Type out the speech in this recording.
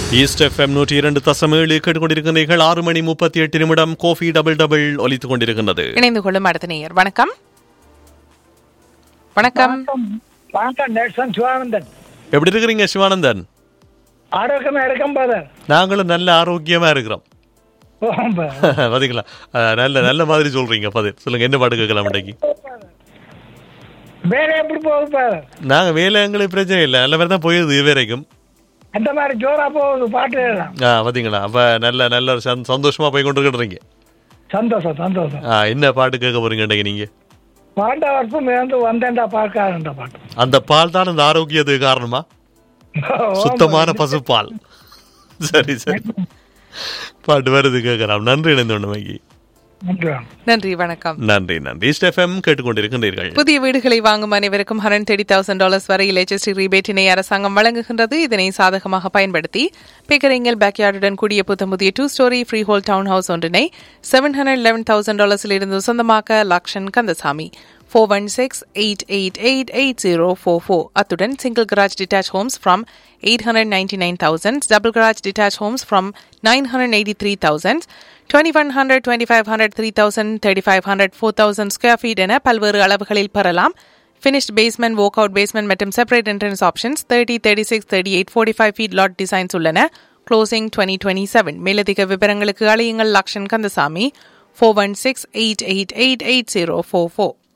East FM நூற்றி இரண்டு தசம் ஏழு கேட்டுக்கொண்டிருக்கிறீர்கள் ஆறு மணி முப்பத்தி எட்டு நிமிடம் கோஃபி டபுள் டபுள் ஒலித்துக் கொண்டிருக்கின்றது இணைந்து கொள்ளும் அடுத்த நேயர் வணக்கம் வணக்கம் வணக்கம் நெல்சன் சிவானந்தன் எப்படி இருக்கிறீங்க சிவானந்தன் ஆரோக்கியமா இருக்கும் பாதர் நாங்களும் நல்ல ஆரோக்கியமா இருக்கிறோம் பாத்தீங்களா அஹ், நல்ல நல்ல மாதிரி சொல்றீங்க பதில் சொல்லுங்க என்ன பாட்டு கேட்கலாம் இன்றைக்கு வேற எப்படி போகுது பாதர் நாங்க வேலை எங்களுக்கு பிரச்சனை இல்லை நல்ல மாதிரி தான் போயிருது இது வரைக்கும் அந்த மாதிரி ஜோரா போகுது பாட்டு எல்லாம் ஆ பாத்தீங்களா அப்ப நல்ல நல்ல ஒரு சந்- சந்தோஷமா போய் கொண்டு இருக்கிறீங்க சந்தோஷம் சந்தோஷம் ஆ, என்ன பாட்டு கேட்க போறீங்க இன்றைக்கு நீங்க பாண்ட வருஷம் இருந்து வந்தேன்டா பார்க்காருன்ற பாட்டு அந்த பால் தான் அந்த ஆரோக்கியத்துக்கு காரணமா சுத்தமான பசுப்பால் சரி சரி பாட்டு வருது கேட்கலாம் நன்றி இணைந்து மைக்கு நன்றி. நன்றி வணக்கம் நன்றி நன்றி ஸ்டெஃப்எம் கேட்டுக்கொண்டிருக்கின்றீர்கள் புதிய வீடுகளை வாங்கும் அனைவருக்கும் ஹண்ட்ரட் தேர்ட்டி தௌசண்ட் டாலர்ஸ் வரை எலக்ட்ரிசிட்டி ரீபேட்டினை அரசாங்கம் வழங்குகின்றது இதனை சாதகமாக பயன்படுத்தி பிகரிங்கல் பேக்யார்டுடன் கூடிய புத்தம் புதிய two storey freehold town house ஒன்றினை செவன் ஹண்ட்ரட் லெவன் தௌசண்ட் டாலர்ஸில் இருந்து சொந்தமாக்க Lakshan Kandasamy four one six eight eight eight eight zero four four அத்துடன் single garage detached homes from eight hundred ninety nine thousand double garage detached homes from nine hundred eighty three thousand twenty one hundred twenty five hundred three thousand thirty five hundred four thousand square feet என பல்வேறு அளவுகளில் பெறலாம் finished basement walk out basement மற்றும் separate entrance options thirty thirty six thirty eight forty five feet lot designs உள்ளன closing twenty twenty seven மேலதிக விவரங்களுக்கு அழையுங்கள் Lakshan Kandasamy four one six eight eight eight eight zero four four